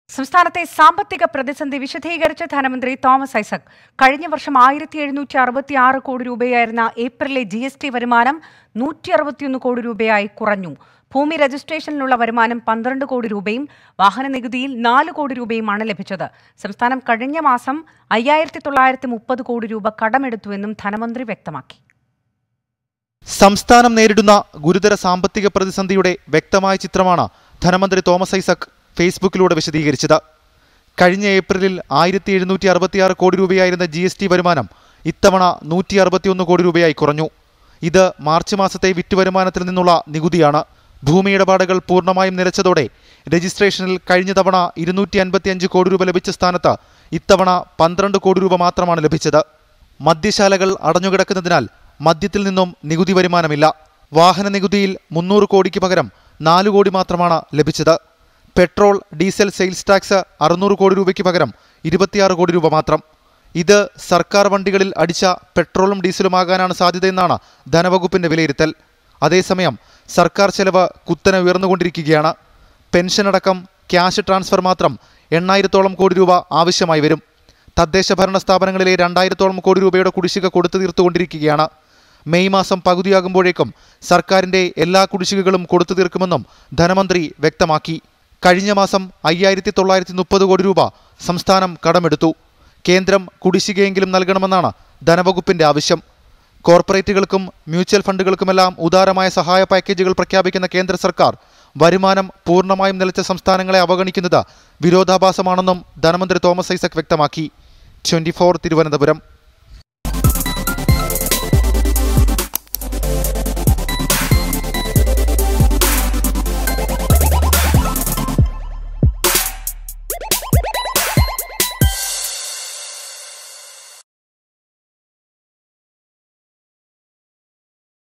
സംസ്ഥാനത്തെ സാമ്പത്തിക പ്രതിസന്ധി വിശദീകരിച്ച ധനമന്ത്രി തോമസ് ഐസക് കഴിഞ്ഞ വർഷം ആയിരത്തി എഴുന്നൂറ്റി അറുപത്തി ആറ് കോടി രൂപയായിരുന്ന ഏപ്രിലെ ജി എസ് ടി വരുമാനം നൂറ്റി അറുപത്തിയൊന്ന് കോടി രൂപയായി കുറഞ്ഞു ഭൂമി രജിസ്ട്രേഷനിലുള്ള വരുമാനം പന്ത്രണ്ട് കോടി രൂപയും വാഹന നികുതിയിൽ നാല് കോടി രൂപയുമാണ് ലഭിച്ചത് സംസ്ഥാനം കഴിഞ്ഞ മാസം അയ്യായിരത്തി തൊള്ളായിരത്തി മുപ്പത് കോടി രൂപ കടമെടുത്തുവെന്നും ധനമന്ത്രി വ്യക്തമാക്കി സംസ്ഥാനം നേരിടുന്ന ഗുരുതര സാമ്പത്തിക പ്രതിസന്ധിയുടെ വ്യക്തമായ ചിത്രമാണ് ധനമന്ത്രി തോമസ് ഐസക് ഫേസ്ബുക്കിലൂടെ വിശദീകരിച്ചത് കഴിഞ്ഞ ഏപ്രിലിൽ ആയിരത്തി എഴുന്നൂറ്റി അറുപത്തിയാറ് കോടി രൂപയായിരുന്ന ജി എസ് ടി വരുമാനം ഇത്തവണ നൂറ്റി അറുപത്തിയൊന്ന് കോടി രൂപയായി കുറഞ്ഞു ഇത് മാർച്ച് മാസത്തെ വിറ്റുവരുമാനത്തിൽ നിന്നുള്ള നികുതിയാണ് ഭൂമി ഇടപാടുകൾ പൂർണ്ണമായും നിലച്ചതോടെ രജിസ്ട്രേഷനിൽ കഴിഞ്ഞ തവണ ഇരുന്നൂറ്റി അൻപത്തിയഞ്ച് കോടി രൂപ ലഭിച്ച സ്ഥാനത്ത് ഇത്തവണ പന്ത്രണ്ട് കോടി രൂപ മാത്രമാണ് ലഭിച്ചത് മദ്യശാലകൾ അടഞ്ഞുകിടക്കുന്നതിനാൽ മദ്യത്തിൽ നിന്നും നികുതി വരുമാനമില്ല വാഹന നികുതിയിൽ മുന്നൂറ് കോടിക്ക് പകരം നാല് കോടി മാത്രമാണ് ലഭിച്ചത് പെട്രോൾ ഡീസൽ സെയിൽസ് ടാക്സ് അറുന്നൂറ് കോടി രൂപയ്ക്ക് പകരം ഇരുപത്തിയാറ് കോടി രൂപ മാത്രം ഇത് സർക്കാർ വണ്ടികളിൽ അടിച്ച പെട്രോളും ഡീസലുമാകാനാണ് സാധ്യതയെന്നാണ് ധനവകുപ്പിന്റെ വിലയിരുത്തൽ അതേസമയം സർക്കാർ ചെലവ് കുത്തനെ ഉയർന്നുകൊണ്ടിരിക്കുകയാണ് പെൻഷനടക്കം ക്യാഷ് ട്രാൻസ്ഫർ മാത്രം എണ്ണായിരത്തോളം കോടി രൂപ ആവശ്യമായി വരും തദ്ദേശ ഭരണ സ്ഥാപനങ്ങളിലെ രണ്ടായിരത്തോളം കോടി രൂപയുടെ കുടിശ്ശിക കൊടുത്തു തീർത്തുകൊണ്ടിരിക്കുകയാണ് മെയ് മാസം പകുതിയാകുമ്പോഴേക്കും സർക്കാരിന്റെ എല്ലാ കുടിശ്ശികകളും കൊടുത്തു തീർക്കുമെന്നും ധനമന്ത്രി വ്യക്തമാക്കി കഴിഞ്ഞ മാസം അയ്യായിരത്തി തൊള്ളായിരത്തി മുപ്പത് കോടി രൂപ സംസ്ഥാനം കടമെടുത്തു കേന്ദ്രം കുടിശ്ശികയെങ്കിലും നൽകണമെന്നാണ് ധനവകുപ്പിന്റെ ആവശ്യം കോർപ്പറേറ്റുകൾക്കും മ്യൂച്വൽ ഫണ്ടുകൾക്കുമെല്ലാം ഉദാരമായ സഹായ പാക്കേജുകൾ പ്രഖ്യാപിക്കുന്ന കേന്ദ്ര സർക്കാർ വരുമാനം പൂർണ്ണമായും നിലച്ച സംസ്ഥാനങ്ങളെ അവഗണിക്കുന്നത് വിരോധാഭാസമാണെന്നും ധനമന്ത്രി തോമസ് ഐസക് വ്യക്തമാക്കി ട്വന്റി തിരുവനന്തപുരം